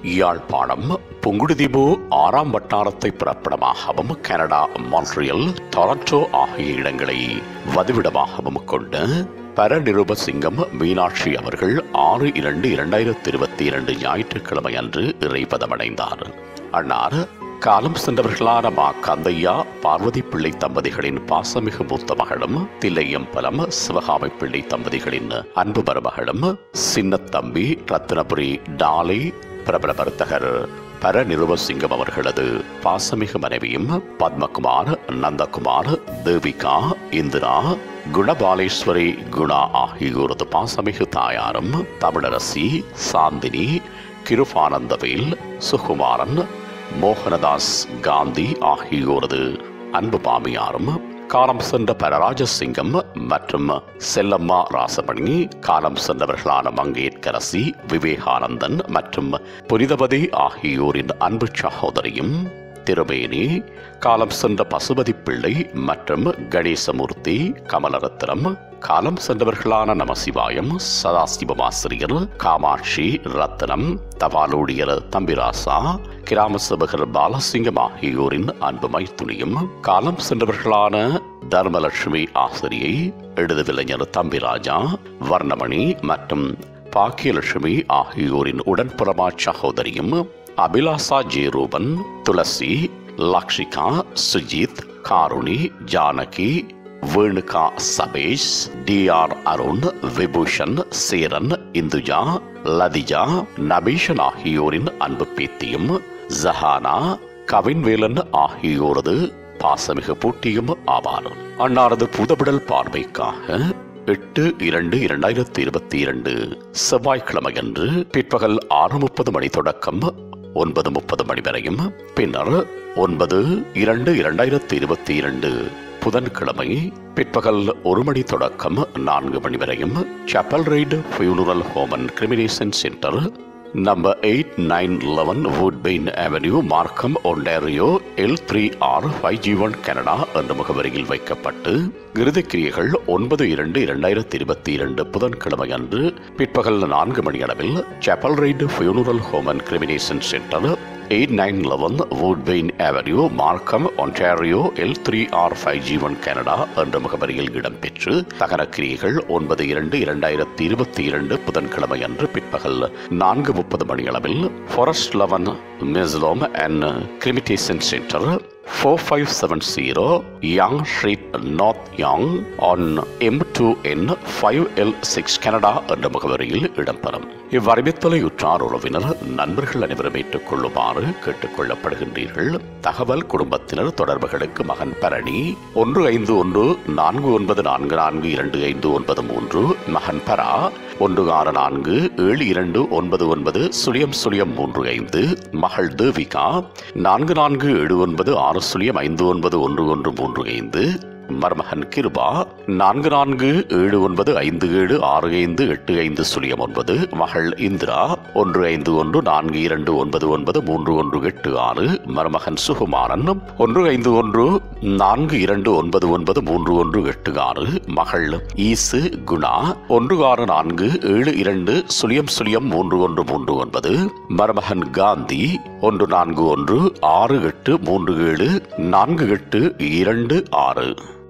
யாழ்ப்பாணம் புங்குடுதீவு ஆறாம் வட்டாரத்தை பிறப்பிடமாகவும் கனடா மான்ட்ரியல் டொரண்டோ ஆகிய இடங்களை வதிவிடமாகவும் கொண்ட பரநிருபசிங்கம் மீனாட்சி அவர்கள் ஆறு இரண்டு இரண்டாயிரத்தி இருபத்தி இரண்டு ஞாயிற்றுக்கிழமை அன்று இறைப்பதமடைந்தார் அன்னார் காலம் சென்றவர்களான மா கந்தையா பார்வதி பிள்ளை தம்பதிகளின் பாசமிகு மூத்த மகளும் தில்லையம்பலம் சிவகாமி பிள்ளை தம்பதிகளின் அன்பு மருமகளும் சின்னத்தம்பி ரத்னபுரி டாலை பிரபல வர்த்தகர் பர நிருபசிங்கம் அவர்களது பாசமிகு மனைவியும் பத்மகுமார் நந்தகுமார் தேவிகா இந்திரா குணபாலேஸ்வரி குணா ஆகியோரது பாசமிகு தாயாரும் தமிழரசி சாந்தினி கிருபானந்தவேல் சுகுமாரன் மோகனதாஸ் காந்தி ஆகியோரது அன்பு மாமியாரும் காலம் சென்ற பரராஜசிங்கம் மற்றும் செல்லம்மா ராசமணி காலம் சென்றவர்களான மங்கேற்கரசி விவேகானந்தன் மற்றும் புனிதபதி ஆகியோரின் அன்பு சகோதரியும் திருமேனி காலம் சென்ற பசுபதி பிள்ளை மற்றும் கணேசமூர்த்தி கமலரத்னம் காலம் சென்றவர்களான நமசிவாயம் சதாசிவமாசிரியர் காமாட்சி ரத்னம் தபாலூழியர் தம்பிராசா கிராம சபகர் பாலசிங்கம் ஆகியோரின் அன்பு மைத்துணியும் காலம் சென்றவர்களான தர்மலட்சுமி ஆசிரியை எழுதுவிலைஞர் தம்பிராஜா வர்ணமணி மற்றும் பாக்கியலட்சுமி ஆகியோரின் உடன்புறமா சகோதரியும் அபிலாசா ஜேரூபன் துளசி லக்ஷிகா சுஜித் காருணி ஜானகி வேணுகா சபேஷ் டி ஆர் அருண் விபூஷன் சேரன் இந்துஜா லதிஜா நபீஷன் ஆகியோரின் அன்பு பேத்தியும் ஜஹானா கவின்வேலன் ஆகியோரது பாசமிகு பூட்டியும் ஆவார் அன்னாரது புதவிடல் பார்வைக்காக எட்டு இரண்டு இரண்டாயிரத்தி இருபத்தி இரண்டு செவ்வாய்க்கிழமையன்று பிற்பகல் ஆறு முப்பது மணி தொடக்கம் ஒன்பது முப்பது மணி வரையும் பின்னர் ஒன்பது இரண்டு இரண்டாயிரத்தி இருபத்தி இரண்டு புதன்கிழமை பிற்பகல் ஒரு மணி தொடக்கம் நான்கு மணி வரையும் Chapel Ridge funeral home and cremation centre number eight nine eleven Woodbine Avenue Markham Ontario L three R five G one Canada என்ற முகவரியில் வைக்கப்பட்டு இறுதிக்கிரியைகள் ஒன்பது இரண்டு இரண்டாயிரத்தி இருபத்தி இரண்டு புதன்கிழமை அன்று பிற்பகல் நான்கு மணி அளவில் Chapel Ridge funeral home and cremation centre eight nine eleven Woodbine Avenue Markham Ontario L three R five G one Canada என்ற முகவரியில் இடம்பெற்று தகனக்கிரியைகள் ஒன்பது இரண்டு இரண்டாயிரத்தி இருபத்தி இரண்டு புதன்கிழமை அன்று பிற்பகல் நான்கு முப்பது மணி அளவில் Forest Lawn mausoleum and cremation centre four five seven zero Yonge Street North யங் ON M two N five L six Canada என்ற முகவரியில் இடம்பெறும் இவ்வறிவித்தலை உற்றார் உறவினர் நண்பர்கள் அனைவரும் ஏற்றுக்கொள்ளுமாறு கேட்டுக்கொள்ளப்படுகின்றீர்கள் தகவல் குடும்பத்தினர் தொடர்புகளுக்கு மகன் பரணி ஒன்று ஐந்து ஒன்று நான்கு ஒன்பது நான்கு நான்கு இரண்டு ஐந்து ஒன்பது மூன்று மகன் பரா ஒன்று ஆறு நான்கு ஏழு இரண்டு ஒன்பது ஒன்பது சுழியம் சுழியம் மூன்று ஐந்து மகள் தேவிகா நான்கு நான்கு ஏழு ஒன்பது ஆறு சுழியம் ஐந்து ஒன்பது ஒன்று ஒன்று மூன்று ஐந்து மருமகன் கிருபா நான்கு நான்கு ஏழு ஒன்பது ஐந்து ஏழு ஆறு ஐந்து எட்டு ஐந்து சுழியம் ஒன்பது மகள் இந்திரா ஒன்று ஐந்து ஒன்று நான்கு இரண்டு ஒன்பது ஒன்பது மூன்று ஒன்று எட்டு ஆறு மருமகன் சுகுமாரன் ஒன்று ஐந்து ஒன்று நான்கு இரண்டு ஒன்பது ஒன்பது மூன்று ஒன்று எட்டு ஆறு மகள் ஈசு குணா ஒன்று ஆறு நான்கு ஏழு இரண்டு சுழியம் சுழியம் மூன்று ஒன்று மூன்று ஒன்பது மருமகன் காந்தி ஒன்று நான்கு ஒன்று ஆறு எட்டு மூன்று ஏழு நான்கு எட்டு இரண்டு ஆறு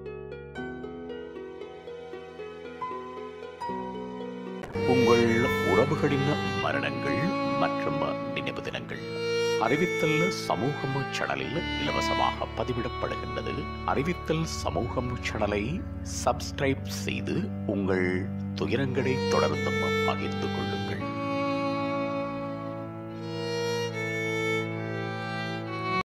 உங்கள் உறவுகளின் மரணங்கள் மற்றும் நினைவு தினங்கள் அறிவித்தல் சமூகம் சேனலில் இலவசமாக பதிவிடப்படுகின்றது அறிவித்தல் சமூகம் சேனலை சப்ஸ்கிரைப் செய்து உங்கள் துயரங்களை தொடர்ந்தும் பகிர்ந்து கொள்ளுங்கள்